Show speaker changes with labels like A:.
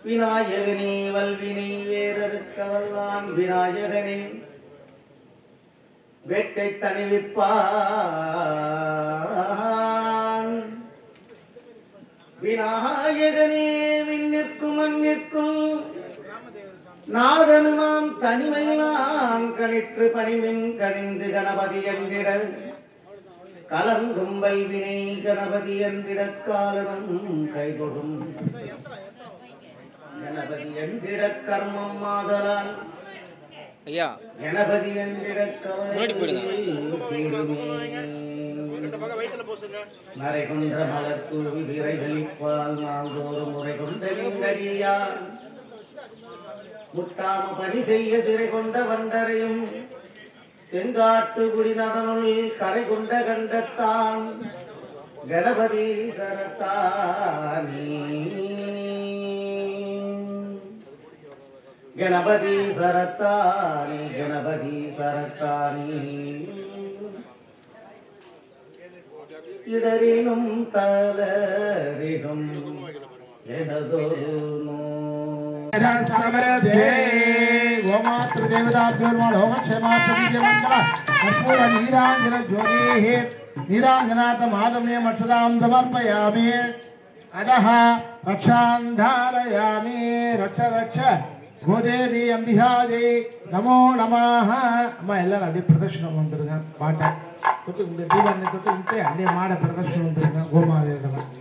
A: விநாயகனே வல்வினை வேறறுக்க வல்லான் விநாயகனே வேட்டை தணிவிப்பான் விநாயகனே விண்ணிற்கும் மண்ணிற்கும் நாதனுமாம் தனிமையிலான் கணிற்று பணிமின் கணிந்து கணபதி என்றிட கலங்கும் வல்வினை கணபதி என்றிட காலனும் கைகொடும் கணபதி என்றிட கர்மம் மாதலால்
B: ஐயா
A: கணபதி என்றிட
B: முன்னாடி போயிடுங்க.
A: நரை கொன்ற மலர் தூவி விரைகளிப்பால் நாள்தோறும் முறை கொண்ட லிங்கடியார் முட்டாம பணி செய்ய சிறை கொண்ட வண்டரையும் செங்காட்டு குடிநதனுள் கரை கொண்ட கண்டத்தான் கணபதி சரத்தானி கணபதி சரத்தானி கணபதி சரத்தானி இடரினும் தளரினும் எனதொரு நோ
C: నీరాంజనాథమాదమ్యమక్షదాం సమర్పయామి అదహ రక్షాంధారయామి రక్ష రక్ష గోదేవి అంబిహాజై நமோ நமாக அம்மா எல்லாரும் அப்படியே பிரதட்சணம் வந்துருங்க பாட்டை தொட்டு இந்த தீபாவளி தொட்டு விட்டு அப்படியே மாட பிரதட்சணம் வந்துருங்க கோமாதேவன்